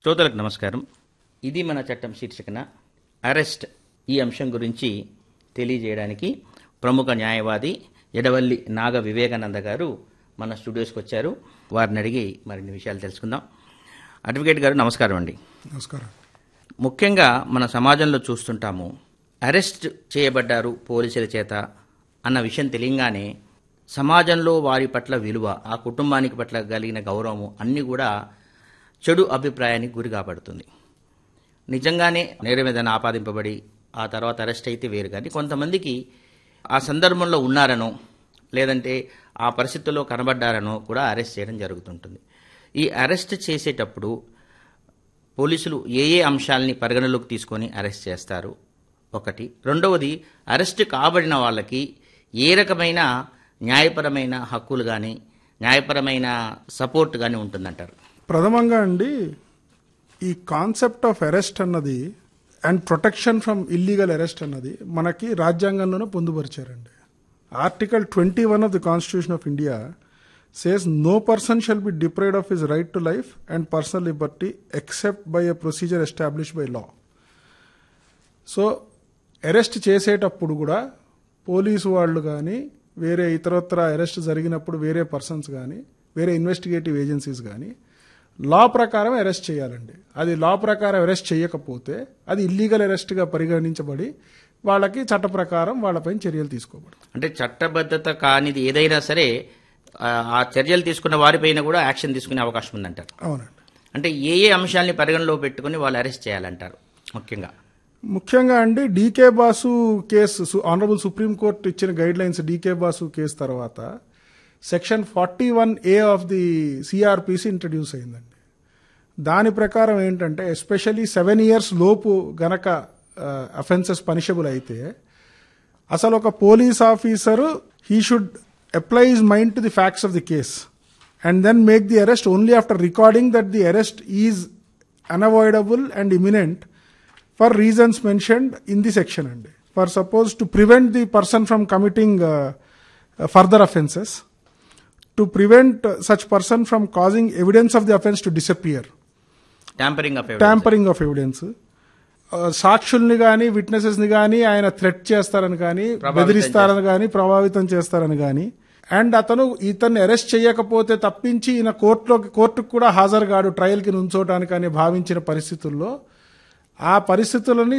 శ్రోతలకు నమస్కారం ఇది మన చట్టం శీర్షికన అరెస్ట్ ఈ అంశం గురించి తెలియజేయడానికి ప్రముఖ న్యాయవాది ఎడవల్లి నాగ వివేకానంద గారు మన స్టూడియోస్కి వచ్చారు వారిని అడిగి మరిన్ని విషయాలు తెలుసుకుందాం అడ్వకేట్ గారు నమస్కారం అండి నమస్కారం ముఖ్యంగా మన సమాజంలో చూస్తుంటాము అరెస్ట్ చేయబడ్డారు పోలీసుల చేత అన్న విషయం తెలియగానే సమాజంలో వారి పట్ల విలువ ఆ కుటుంబానికి పట్ల కలిగిన గౌరవము అన్నీ కూడా చెడు అభిప్రాయానికి గురి కాబడుతుంది నిజంగానే నేరం ఏదైనా ఆపాదింపబడి ఆ తర్వాత అరెస్ట్ అయితే వేరు కానీ కొంతమందికి ఆ సందర్భంలో ఉన్నారనో లేదంటే ఆ పరిస్థితుల్లో కనబడ్డారనో కూడా అరెస్ట్ చేయడం జరుగుతుంటుంది ఈ అరెస్ట్ చేసేటప్పుడు పోలీసులు ఏ ఏ అంశాలని పరిగణలోకి తీసుకొని అరెస్ట్ చేస్తారు ఒకటి రెండవది అరెస్ట్ కాబడిన వాళ్ళకి ఏ రకమైన న్యాయపరమైన హక్కులు కానీ న్యాయపరమైన సపోర్ట్ కానీ ఉంటుందంటారు ప్రథమంగా అండి ఈ కాన్సెప్ట్ ఆఫ్ అరెస్ట్ అన్నది and protection from illegal arrest అన్నది మనకి రాజ్యాంగంలోనే పొందుపరిచారండి article twenty one of the constitution of India says no person shall be deprived of his right to life and personal liberty except by a procedure establish by law so arrest చేసేటప్పుడు కూడా police వాళ్ళు కానీ వేరే ఇతరత్ర arrest జరిగినప్పుడు వేరే persons కానీ వేరే ఇన్వెస్టిగేటివ్ ఏజెన్సీస్ కానీ లా ప్రకారం అరెస్ట్ చేయాలండి అది లా ప్రకారం అరెస్ట్ చేయకపోతే అది ఇల్లీగల్ అరెస్ట్గా పరిగణించబడి వాళ్ళకి చట్ట ప్రకారం వాళ్ళపైన చర్యలు తీసుకోబడతాయి అంటే చట్టబద్ధత కానిది ఏదైనా సరే ఆ ఆ చర్యలు తీసుకున్న వారిపైన కూడా యాక్షన్ తీసుకునే అవకాశం ఉందంటారు అవునండి అంటే ఏ ఏ అంశాలని పరిగణలో పెట్టుకుని వాళ్ళు అరెస్ట్ చేయాలంటారు ముఖ్యంగా ముఖ్యంగా అండి D K Basu case honourable supreme court ఇచ్చిన guidelines D K Basu case తర్వాత section forty one A of the CrPC introduce అయిందండి దాని ప్రకారం ఏంటంటే ఎస్పెషల్లీ సెవెన్ ఇయర్స్ లోపు గనక అఫెన్సెస్ పనిషబుల్ అయితే అసలు ఒక police officer he should apply his mind to the facts of the case and then make the arrest only after recording that the arrest is unavoidable and imminent for reasons mentioned in the section అండి for suppose to prevent the person from committing further offences to prevent such person from causing evidence of the offence to disappear tampering of tampering of evidence సాక్షుల్ని కానీ witnesses ని కానీ ఆయన threat చేస్తారని కానీ ప్రభావితం బెదిరిస్తారని కానీ ప్రభావితం చేస్తారని కానీ అండ్ అతను ఇతన్ని అరెస్ట్ చేయకపోతే తప్పించి ఈయన కోర్టులోకి కోర్టుకు కూడా హాజరు కాడు ట్రయల్ కి నుంచోటానికి అని భావించిన పరిస్థితుల్లో ఆ పరిస్థితులని